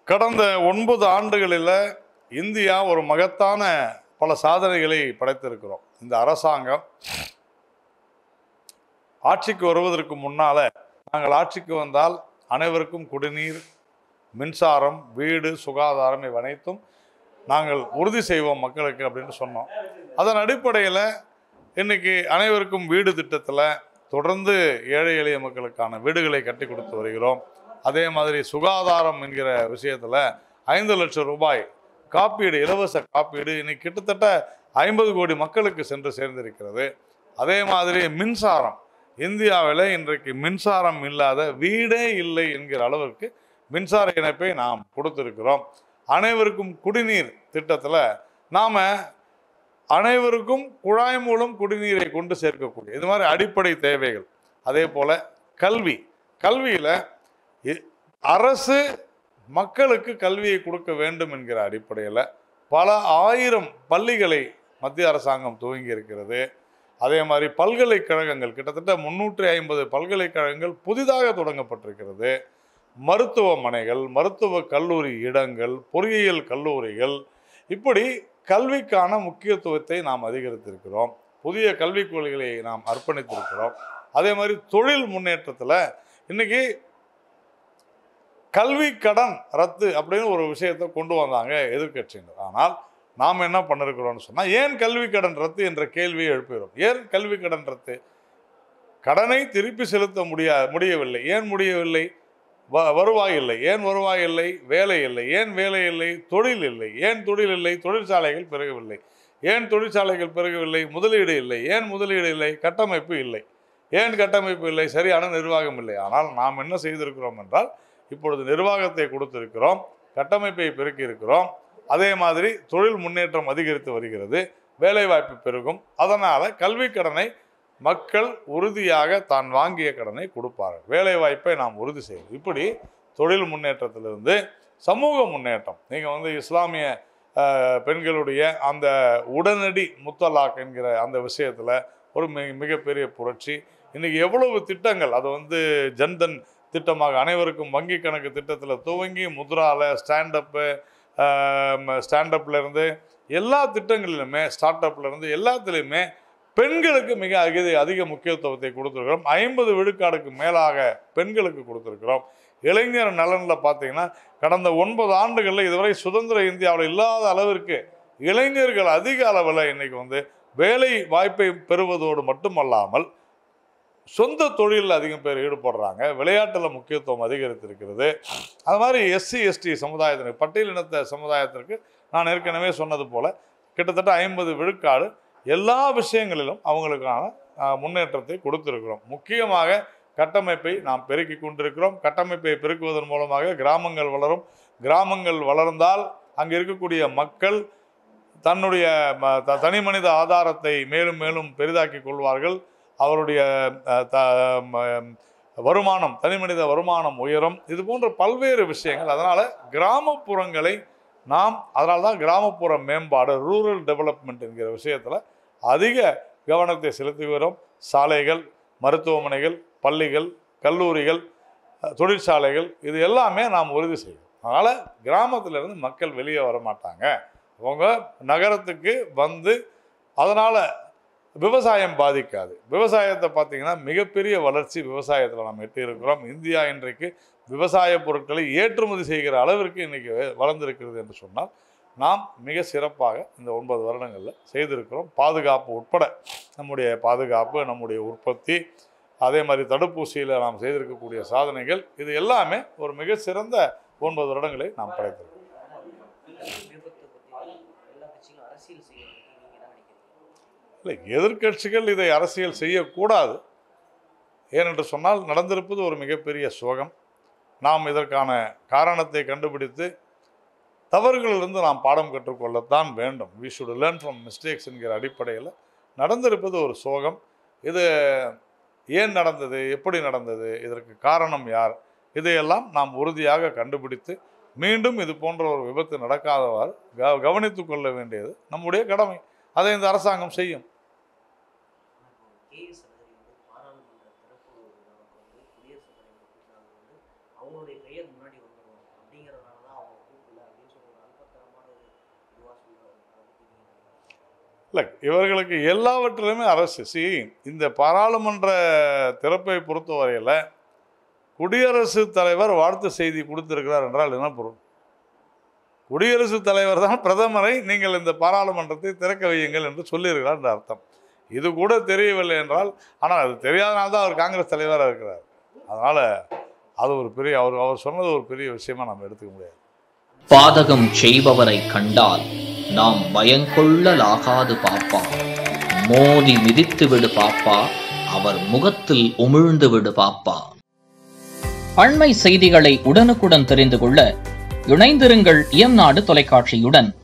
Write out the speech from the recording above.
கடந்த ஒன்பது ஆண்டுகளில் இந்தியா ஒரு மகத்தான பல சாதனைகளை படைத்திருக்கிறோம் இந்த அரசாங்கம் ஆட்சிக்கு வருவதற்கு முன்னால நாங்கள் ஆட்சிக்கு வந்தால் அனைவருக்கும் குடிநீர் மின்சாரம் வீடு சுகாதாரம் இவை அனைத்தும் நாங்கள் உறுதி செய்வோம் மக்களுக்கு அப்படின்னு சொன்னோம் அதன் அடிப்படையில் இன்னைக்கு அனைவருக்கும் வீடு திட்டத்தில் தொடர்ந்து ஏழை எளிய மக்களுக்கான வீடுகளை கட்டி கொடுத்து வருகிறோம் அதே மாதிரி சுகாதாரம் என்கிற விஷயத்தில் ஐந்து லட்சம் ரூபாய் காப்பீடு இலவச காப்பீடு இன்னைக்கு கிட்டத்தட்ட ஐம்பது கோடி மக்களுக்கு சென்று சேர்ந்திருக்கிறது அதே மாதிரி மின்சாரம் இந்தியாவில் இன்றைக்கு மின்சாரம் இல்லாத வீடே இல்லை என்கிற அளவிற்கு மின்சார இணைப்பை நாம் கொடுத்திருக்கிறோம் அனைவருக்கும் குடிநீர் திட்டத்தில் நாம் அனைவருக்கும் குழாய் மூலம் குடிநீரை கொண்டு சேர்க்கக்கூடிய இது மாதிரி அடிப்படை தேவைகள் அதே போல் கல்வி கல்வியில் அரசு மக்களுக்கு கல்வியை கொடுக்க வேண்டும் என்கிற அடிப்படையில் பல ஆயிரம் பள்ளிகளை மத்திய அரசாங்கம் துவங்கி இருக்கிறது அதே மாதிரி பல்கலைக்கழகங்கள் கிட்டத்தட்ட முன்னூற்றி ஐம்பது பல்கலைக்கழகங்கள் புதிதாக தொடங்கப்பட்டிருக்கிறது மருத்துவமனைகள் மருத்துவ கல்லூரி இடங்கள் பொறியியல் கல்லூரிகள் இப்படி கல்விக்கான முக்கியத்துவத்தை நாம் அதிகரித்திருக்கிறோம் புதிய கல்விக் கொள்கைகளை நாம் அர்ப்பணித்திருக்கிறோம் அதே மாதிரி தொழில் முன்னேற்றத்தில் இன்னைக்கு கல்வி கடன் ரத்து அப்படின்னு ஒரு விஷயத்தை கொண்டு வந்தாங்க எதிர்க்கட்சியினர் ஆனால் நாம் என்ன பண்ணிருக்கிறோம்னு சொன்னால் ஏன் கல்வி கடன் ரத்து என்ற கேள்வியை எழுப்புகிறோம் ஏன் கல்வி கடன் ரத்து கடனை திருப்பி செலுத்த முடியா முடியவில்லை ஏன் முடியவில்லை வ- வருவாய் இல்லை ஏன் வருவாய் இல்லை வேலை இல்லை ஏன் வேலை இல்லை தொழில் இல்லை ஏன் தொழில் இல்லை தொழிற்சாலைகள் பெருகவில்லை ஏன் தொழிற்சாலைகள் பெருகவில்லை முதலீடு இல்லை ஏன் முதலீடு இல்லை கட்டமைப்பு இல்லை ஏன் கட்டமைப்பு இல்லை சரியான நிர்வாகம் இல்லை ஆனால் நாம் என்ன செய்திருக்கிறோம் என்றால் இப்பொழுது நிர்வாகத்தை கொடுத்திருக்கிறோம் கட்டமைப்பை பெருக்கி இருக்கிறோம் அதே மாதிரி தொழில் முன்னேற்றம் அதிகரித்து வருகிறது வேலைவாய்ப்பு பெருகும் அதனால் கல்வி கடனை மக்கள் உறுதியாக தான் வாங்கிய கடனை கொடுப்பார்கள் வேலைவாய்ப்பை நாம் உறுதி செய்வோம் இப்படி தொழில் முன்னேற்றத்திலிருந்து சமூக முன்னேற்றம் நீங்கள் வந்து இஸ்லாமிய அஹ், பெண்களுடைய அந்த உடனடி முத்தலாக் என்கிற அந்த விஷயத்தில் ஒரு மிக மிகப்பெரிய புரட்சி இன்னைக்கு எவ்வளவு திட்டங்கள் அது வந்து ஜன்தன் திட்டமாக அனைவருக்கும் வங்கி கணக்கு திட்டத்தில் துவங்கி முத்ரால ஸ்டாண்டப்பு ஸ்டாண்டப்ல இருந்து எல்லா திட்டங்களிலுமே ஸ்டார்ட் அப்ல இருந்து எல்லாத்துலேயுமே பெண்களுக்கு மிக அதிக அதிக முக்கியத்துவத்தை கொடுத்துருக்கிறோம் ஐம்பது விழுக்காடுக்கு மேலாக பெண்களுக்கு கொடுத்துருக்கிறோம் இளைஞர் நலனில் பார்த்தீங்கன்னா கடந்த ஒன்பது ஆண்டுகளில் இதுவரை சுதந்திர இந்தியாவில் இல்லாத அளவிற்கு இளைஞர்கள் அதிக அளவில் இன்னைக்கு வந்து வேலை வாய்ப்பை பெறுவதோடு மட்டுமல்லாமல் சொந்த தொழிலில் அதிகம் பேர் ஈடுபடுறாங்க விளையாட்டில் முக்கியத்துவம் அதிகரித்திருக்கிறது அது மாதிரி எஸ்சி எஸ்டி சமுதாயத்திற்கு பட்டியலினத்த சமுதாயத்திற்கு நான் ஏற்கனவே சொன்னது போல கிட்டத்தட்ட ஐம்பது விழுக்காடு எல்லா விஷயங்களிலும் அவங்களுக்கான ஆஹ், முன்னேற்றத்தை கொடுத்திருக்கிறோம் முக்கியமாக கட்டமைப்பை நாம் பெருக்கி கொண்டிருக்கிறோம் கட்டமைப்பை பெருக்குவதன் மூலமாக கிராமங்கள் வளரும் கிராமங்கள் வளர்ந்தால் அங்கே இருக்கக்கூடிய மக்கள் தன்னுடைய ம- த- தனி மனித ஆதாரத்தை மேலும் மேலும் பெரிதாக்கி கொள்வார்கள் அவருடைய அஹ், த- ம- வருமானம் தனி மனித வருமானம் உயரும் இது போன்ற பல்வேறு விஷயங்கள் அதனால் கிராமப்புறங்களை நாம் அதனால தான் கிராமப்புற மேம்பாடு ரூரல் டெவலப்மெண்ட் என்கிற விஷயத்தில் அதிக கவனத்தை செலுத்துகிறோம் சாலைகள் மருத்துவமனைகள் பள்ளிகள் கல்லூரிகள் அஹ், தொழிற்சாலைகள் இது எல்லாமே நாம் உறுதி செய்வோம் அதனால் கிராமத்திலிருந்து மக்கள் வெளியே வர மாட்டாங்க அவங்க நகரத்துக்கு வந்து அதனால் விவசாயம் பாதிக்காது விவசாயத்தை பார்த்தீங்கன்னா மிகப்பெரிய வளர்ச்சி விவசாயத்தில் நாம் எட்டியிருக்கிறோம் இந்தியா இன்றைக்கு விவசாய பொருட்களை ஏற்றுமதி செய்கிற அளவிற்கு இன்றைக்கி வளர்ந்திருக்கிறது என்று சொன்னால் நாம் மிக சிறப்பாக இந்த ஒன்பது வருடங்களில் செய்திருக்கிறோம் பாதுகாப்பு உட்பட நம்முடைய பாதுகாப்பு நம்முடைய உற்பத்தி அதே மாதிரி தடுப்பூசியில் நாம் செய்திருக்கக்கூடிய சாதனைகள் இது எல்லாமே ஒரு மிக சிறந்த ஒன்பது வருடங்களை நாம் படைத்திருக்கிறோம் விபத்தை பற்றி எல்லா கட்சிகளும் அரசியல் செய்யறதுக்கு நீங்க என்ன நினைக்கிறீங்க இல்லை எதிர்க்கட்சிகள் இதை அரசியல் செய்யக்கூடாது ஏனென்று சொன்னால் நடந்திருப்பது ஒரு மிகப்பெரிய சோகம் நாம் இதற்கான காரணத்தை கண்டுபிடித்து தவறுகளிலிருந்து நாம் பாடம் கற்றுக்கொள்ளத்தான் வேண்டும் we should learn from mistakes என்கிற அடிப்படையில் நடந்திருப்பது ஒரு சோகம் இது ஏன் நடந்தது எப்படி நடந்தது இதற்கு காரணம் யார் இதையெல்லாம் நாம் உறுதியாக கண்டுபிடித்து மீண்டும் இது போன்ற ஒரு விபத்து நடக்காதவாறு க கவனித்துக் கொள்ள வேண்டியது நம்முடைய கடமை அதை இந்த அரசாங்கம் செய்யும் கே எஸ் அழகிரி வந்து பாராளுமன்ற திறப்பு விழாவுக்கு வந்து குடியரசுத் தலைவர் கூட்டினாங்க வந்து அவங்களுடைய பெயர் முன்னாடி வந்துடும் அப்படிங்கிறதுனால தான் அவங்க இல்லை இவர்களுக்கு எல்லாவற்றிலுமே அரசு சி இந்த பாராளுமன்ற திறப்பை பொறுத்தவரையில் குடியரசுத் தலைவர் வாழ்த்து செய்தி கொடுத்திருக்கிறார் என்றால் என்ன பொருள் குடியரசுத் தலைவர் தான் பிரதமரை நீங்கள் இந்த பாராளுமன்றத்தை திறக்க வையுங்கள் என்று சொல்லியிருக்கிறார் என்ற அர்த்தம் இது கூட தெரியவில்லை என்றால் ஆனால் அது தெரியாதனால தான் அவர் காங்கிரஸ் தலைவராக இருக்கிறார் அதனால் அது ஒரு பெரிய அவர் அவர் சொன்னது ஒரு பெரிய விஷயமா நம்ம எடுத்துக்க முடியாது பாதகம் செய்பவரை கண்டால் நாம் பயங்கொள்ளலாகாது பாப்பா மோதி மிதித்து விடு பாப்பா அவர் முகத்தில் உமிழ்ந்து விடு பாப்பா அண்மை செய்திகளை உடனுக்குடன் தெரிந்து கொள்ள இணைந்திருங்கள் இயம்நாடு தொலைக்காட்சியுடன்